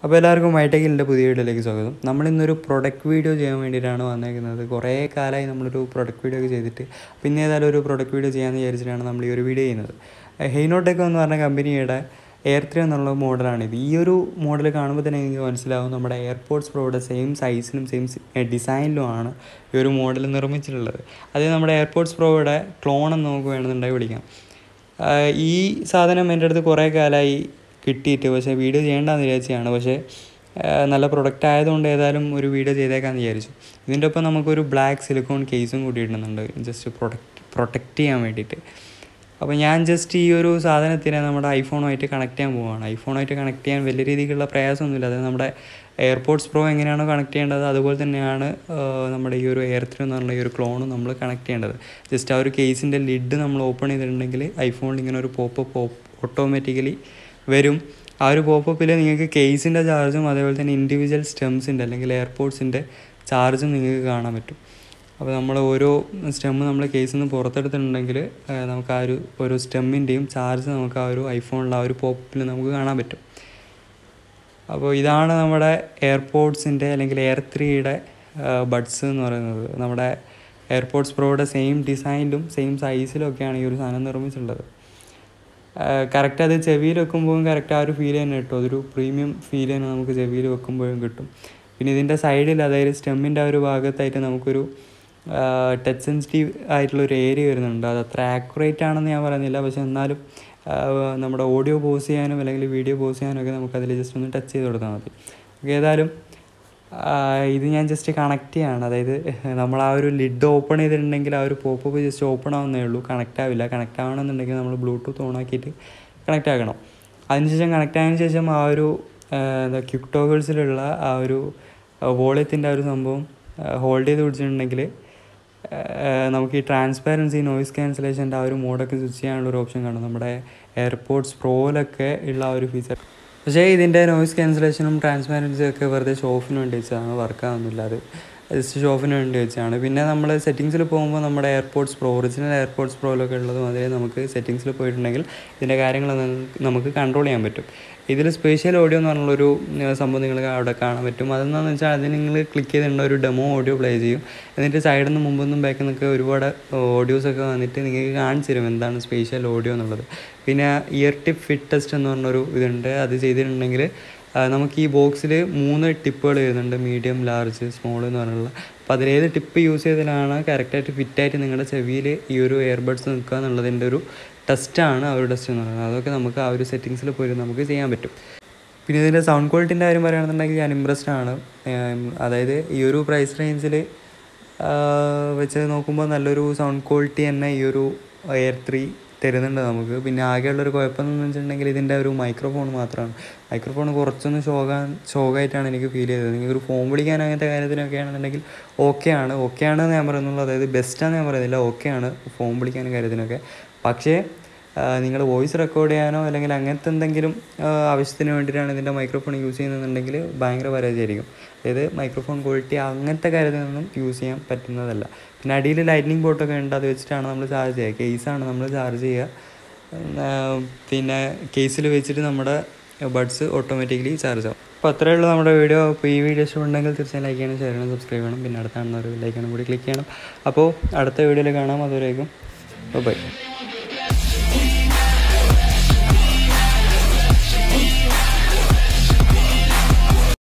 അപ്പോൾ എല്ലാവർക്കും മൈടെക്കിൻ്റെ പുതിയ വീഡിയോയിലേക്ക് സ്വാഗതം നമ്മൾ ഇന്നൊരു പ്രൊഡക്റ്റ് വീഡിയോ ചെയ്യാൻ വേണ്ടിയിട്ടാണ് വന്നേക്കുന്നത് കുറേ കാലമായി നമ്മളൊരു പ്രൊഡക്റ്റ് വീഡിയോ ഒക്കെ ചെയ്തിട്ട് പിന്നെ ഏതായാലും ഒരു പ്രൊഡക്റ്റ് വീഡിയോ ചെയ്യാമെന്ന് വിചാരിച്ചിട്ടാണ് നമ്മൾ ഈ ഒരു വീഡിയോ ചെയ്യുന്നത് ഹെയ്നോടെക് എന്ന് പറഞ്ഞ കമ്പനിയുടെ എയർ ത്രീ എന്നുള്ള മോഡലാണിത് ഈ ഒരു മോഡൽ കാണുമ്പോൾ തന്നെ എനിക്ക് മനസ്സിലാവും നമ്മുടെ എയർപോർട്സ് പ്രോയുടെ സെയിം സൈസിലും സെയിം ഡിസൈനിലുമാണ് ഈ ഒരു മോഡൽ നിർമ്മിച്ചിട്ടുള്ളത് അത് നമ്മുടെ എയർപോർട്സ് പ്രോയുടെ ക്ലോൺ എന്ന് നമുക്ക് വേണമെന്നുണ്ടെങ്കിൽ വിളിക്കാം ആഹ് ഈ സാധനം എൻ്റെ അടുത്ത് കുറേ കാലമായി കിട്ടിയിട്ട് പക്ഷേ വീഡിയോ ചെയ്യേണ്ടെന്ന് വിചാരിച്ചതാണ് പക്ഷേ ആഹ് നല്ല പ്രൊഡക്റ്റ് ആയതുകൊണ്ട് ഏതായാലും ഒരു വീഡിയോ ചെയ്തേക്കാമെന്ന് വിചാരിച്ചു ഇതിൻ്റെ ഒപ്പം നമുക്കൊരു ബ്ലാക്ക് സിലിക്കോൺ കേസും കൂടി ഇടുന്നുണ്ട് ജസ്റ്റ് പ്രൊട്ടക്റ്റ് പ്രൊട്ടക്റ്റ് ചെയ്യാൻ വേണ്ടിയിട്ട് അപ്പോൾ ഞാൻ ജസ്റ്റ് ഈ ഒരു സാധനത്തിനെ നമ്മുടെ ഐഫോണുമായിട്ട് കണക്ട് ചെയ്യാൻ പോവുകയാണ് ഐഫോണുമായിട്ട് കണക്ട് ചെയ്യാൻ വലിയ രീതിയിലുള്ള പ്രയാസമൊന്നുമില്ല അതായത് നമ്മുടെ എയർപോർട്സ് പ്രോ എങ്ങനെയാണോ കണക്ട് ചെയ്യേണ്ടത് അതുപോലെ തന്നെയാണ് ആഹ് നമ്മുടെ ഈ ഒരു എയർ ത്രീ എന്ന് പറഞ്ഞ ഈ ഒരു ക്ലോണും നമ്മൾ കണക്ട് ചെയ്യേണ്ടത് ജസ്റ്റ് ആ ഒരു കേസിൻ്റെ ലിഡ് നമ്മൾ ഓപ്പൺ ചെയ്തിട്ടുണ്ടെങ്കിൽ ഐഫോണിൽ ഇങ്ങനെ ഒരു പോപ്പ് ഓട്ടോമാറ്റിക്കലി വരും ആ ഒരു പോപ്പപ്പിൽ നിങ്ങൾക്ക് കേസിൻ്റെ ചാർജും അതേപോലെ തന്നെ ഇൻഡിവിജ്വൽ സ്റ്റെംസിൻ്റെ അല്ലെങ്കിൽ എയർപോർട്സിൻ്റെ ചാർജും നിങ്ങൾക്ക് കാണാൻ പറ്റും അപ്പോൾ നമ്മൾ ഓരോ സ്റ്റെമ്മ് നമ്മൾ കേസിൽ നിന്ന് പുറത്തെടുത്തിട്ടുണ്ടെങ്കിൽ ആഹ് നമുക്ക് ആ ഒരു ഓരോ സ്റ്റെമ്മിൻ്റെയും ചാർജ് നമുക്ക് ആ ഒരു ഐഫോണിൽ ആ ഒരു പോപ്പിൽ നമുക്ക് കാണാൻ പറ്റും അപ്പോൾ ഇതാണ് നമ്മുടെ എയർപോർട്സിൻ്റെ അല്ലെങ്കിൽ എയർ ത്രീയുടെ ബഡ്സ് എന്ന് പറയുന്നത് നമ്മുടെ എയർപോർട്സ് പ്രോയുടെ സെയിം ഡിസൈനിലും സെയിം സൈസിലും ഒക്കെയാണ് ഈ ഒരു സാധനം നിർമ്മിച്ചിട്ടുള്ളത് കറക്റ്റ് അത് ചെവിയിൽ വെക്കുമ്പോഴും കറക്റ്റ് ആ ഒരു ഫീൽ തന്നെ കിട്ടും അതൊരു പ്രീമിയം ഫീൽ തന്നെ നമുക്ക് ചെവിയിൽ വെക്കുമ്പോഴും കിട്ടും പിന്നെ ഇതിൻ്റെ സൈഡിൽ അതായത് സ്റ്റെമ്മിൻ്റെ ആ ഒരു ഭാഗത്തായിട്ട് നമുക്കൊരു ടച്ച് സെൻസിറ്റീവ് ആയിട്ടുള്ള ഒരു ഏരിയ വരുന്നുണ്ട് അത് അത്ര ആക്യുറേറ്റ് ആണെന്ന് ഞാൻ പറയുന്നില്ല പക്ഷെ എന്നാലും ആഹ് നമ്മുടെ ഓഡിയോ പോസ് ചെയ്യാനും അല്ലെങ്കിൽ വീഡിയോ പോസ് ചെയ്യാനൊക്കെ നമുക്ക് അതിൽ ജസ്റ്റ് ഒന്ന് ടച്ച് ചെയ്ത് കൊടുത്താൽ മതി ഓക്കെ ഏതായാലും ആഹ് ഇത് ഞാൻ ജസ്റ്റ് കണക്ട് ചെയ്യാണ് അതായത് നമ്മൾ ആ ഒരു ലിഡ് ഓപ്പൺ ചെയ്തിട്ടുണ്ടെങ്കിൽ ആ ഒരു പോപ്പ് ജസ്റ്റ് ഓപ്പൺ ആവുന്നേ ഉള്ളൂ കണക്റ്റ് ആവില്ല കണക്റ്റ് ആവണമെന്നുണ്ടെങ്കിൽ നമ്മൾ ബ്ലൂടൂത്ത് ഓൺ ആക്കിയിട്ട് കണക്റ്റ് ആക്കണം അതിനുശേഷം കണക്റ്റ് ആയതിനു ശേഷം ആ ഒരു ആഹ് എന്താ ക്യുക്ക് ടോഗിൾസിലുള്ള ആ ഒരു വോളിയത്തിൻ്റെ ആ ഒരു സംഭവം ഹോൾഡ് ചെയ്ത് പിടിച്ചിട്ടുണ്ടെങ്കിൽ ആഹ് നമുക്ക് ഈ ട്രാൻസ്പാരൻസി നോയിസ് ക്യാൻസലേഷൻ്റെ ആ ഒരു മോഡൊക്കെ സ്വിച്ച് ചെയ്യാനുള്ള ഒരു ഓപ്ഷൻ കാണും നമ്മുടെ എയർപോർട്സ് പ്രോയിലൊക്കെ ഉള്ള ആ ഒരു ഫീച്ചർ പക്ഷേ ഇതിൻ്റെ നോയിസ് ക്യാൻസലേഷനും ട്രാൻസ്പാരൻസിയും ഒക്കെ വെറുതെ ഷോഫിന് വേണ്ടി വെച്ചതാണ് വർക്കാവുന്നില്ല അത് ജസ്റ്റ് ഷോഫിന് വേണ്ടി വെച്ചാണ് പിന്നെ നമ്മൾ സെറ്റിങ്സിൽ പോകുമ്പോൾ നമ്മുടെ എയർപോർട്സ് പ്രോ ഒറിജിനൽ എയർപോർട്സ് പ്രോയിലൊക്കെ ഉള്ളതും അതേ നമുക്ക് സെറ്റിങ്സിൽ പോയിട്ടുണ്ടെങ്കിൽ ഇതിൻ്റെ കാര്യങ്ങൾ നമുക്ക് കൺട്രോൾ ചെയ്യാൻ പറ്റും ഇതിൽ സ്പെഷ്യൽ ഓഡിയോ എന്ന് പറഞ്ഞുള്ളൊരു ഏർ സംഭവം നിങ്ങൾക്ക് അവിടെ കാണാൻ പറ്റും അതെന്താണെന്ന് വെച്ചാൽ അതിന് നിങ്ങൾ ക്ലിക്ക് ചെയ്തിട്ടുണ്ട് ഒരു ഡെമോ ഓഡിയോ പ്ലേ ചെയ്യും എന്നിട്ട് സൈഡിൽ നിന്ന് മുമ്പിൽ നിന്നും ബാക്കിൽ നിന്നൊക്കെ ഒരുപാട് ഓഡിയോസൊക്കെ വന്നിട്ട് നിങ്ങൾക്ക് കാണിച്ചു തരും എന്താണ് സ്പെഷ്യൽ ഓഡിയോ എന്നുള്ളത് പിന്നെ ഇയർ ടിപ്പ് ഫിറ്റ് ടെസ്റ്റ് എന്ന് പറഞ്ഞൊരു ഇതുണ്ട് അത് ചെയ്തിട്ടുണ്ടെങ്കിൽ ആ, നമുക്ക് ഈ ബോക്സിൽ മൂന്ന് ടിപ്പുകൾ വരുന്നുണ്ട് മീഡിയം ലാർജ് സ്മോൾ എന്ന് പറഞ്ഞുള്ള അപ്പോൾ അതിലേത് ടിപ്പ് യൂസ് ചെയ്തതിലാണ് കറക്റ്റായിട്ട് ഫിറ്റായിട്ട് നിങ്ങളുടെ ചെവിയിൽ ഈ ഒരു ഇയർബഡ്സ് നിൽക്കുക എന്നുള്ളതിൻ്റെ ഒരു ടെസ്റ്റാണ് ആ ഒരു ടെസ്റ്റ് എന്ന് പറയുന്നത് അതൊക്കെ നമുക്ക് ആ ഒരു സെറ്റിങ്സിൽ പോയി നമുക്ക് ചെയ്യാൻ പറ്റും പിന്നെ ഇതിൻ്റെ സൗണ്ട് ക്വാളിറ്റിൻ്റെ കാര്യം പറയുകയാണെന്നുണ്ടെങ്കിൽ ഞാൻ ഇമ്പ്രസ്ഡ് ആണ് ഏം, അതായത് ഈ ഒരു പ്രൈസ് റേഞ്ചിൽ വെച്ച് നോക്കുമ്പോൾ നല്ലൊരു സൗണ്ട് ക്വാളിറ്റി തന്നെ ഈ ഒരു എയർ ത്രീ തരുന്നുണ്ട് നമുക്ക് പിന്നെ ആകെയുള്ളൊരു കുഴപ്പം എന്ന് വെച്ചിട്ടുണ്ടെങ്കിൽ ഇതിൻ്റെ ഒരു മൈക്രോഫോൺ മാത്രമാണ് മൈക്രോഫോൺ കുറച്ചൊന്ന് ഷോകാൻ ഷോകായിട്ടാണ് എനിക്ക് ഫീൽ ചെയ്തത് നിങ്ങൾക്ക് ഒരു ഫോൺ വിളിക്കാൻ അങ്ങനത്തെ കാര്യത്തിനൊക്കെ ആണെന്നുണ്ടെങ്കിൽ ഓക്കെ ആണ് ഓക്കെ ആണെന്ന് ഞാൻ പറയുന്നുള്ളൂ അതായത് ബെസ്റ്റാന്ന് ഞാൻ പറയുന്നില്ല ഓക്കെ ആണ് ഫോൺ വിളിക്കാനും കാര്യത്തിനൊക്കെ പക്ഷേ നിങ്ങൾ വോയിസ് റെക്കോർഡ് ചെയ്യാനോ അല്ലെങ്കിൽ അങ്ങനത്തെ എന്തെങ്കിലും ആ, ആവശ്യത്തിന് വേണ്ടിയിട്ടാണ് ഇതിൻ്റെ മൈക്രോഫോൺ യൂസ് ചെയ്യുന്നതെന്നുണ്ടെങ്കിൽ ഭയങ്കര പരാജയമായിരിക്കും അതായത് മൈക്രോഫോൺ ക്വാളിറ്റി അങ്ങനത്തെ കാര്യത്തിനൊന്നും യൂസ് ചെയ്യാൻ പറ്റുന്നതല്ല പിന്നെ അടിയിൽ ലൈറ്റ്നിങ് പോർട്ടൊക്കെ ഉണ്ട് അത് വെച്ചിട്ടാണ് നമ്മൾ ചാർജ് ചെയ്യുക കേസാണ് നമ്മൾ ചാർജ് ചെയ്യുക ആ, പിന്നെ കേസിൽ വെച്ചിട്ട് നമ്മുടെ ബഡ്സ് ഓട്ടോമാറ്റിക്കലി ചാർജ് ആവും അപ്പോൾ അത്രയേ ഉള്ളൂ നമ്മുടെ വീഡിയോ അപ്പോൾ ഈ വീഡിയോ ഇഷ്ടമുണ്ടെങ്കിൽ തീർച്ചയായും ലൈക്ക് ചെയ്യണം ഷെയർ ചെയ്യണം സബ്സ്ക്രൈബ് ചെയ്യണം പിന്നെ അടുത്ത കാണുന്ന ഒരു ലൈക്കാണ് കൂടി ക്ലിക്ക് ചെയ്യണം അപ്പോൾ അടുത്ത വീഡിയോയിൽ കാണാം അതുവരേക്കും ബൈ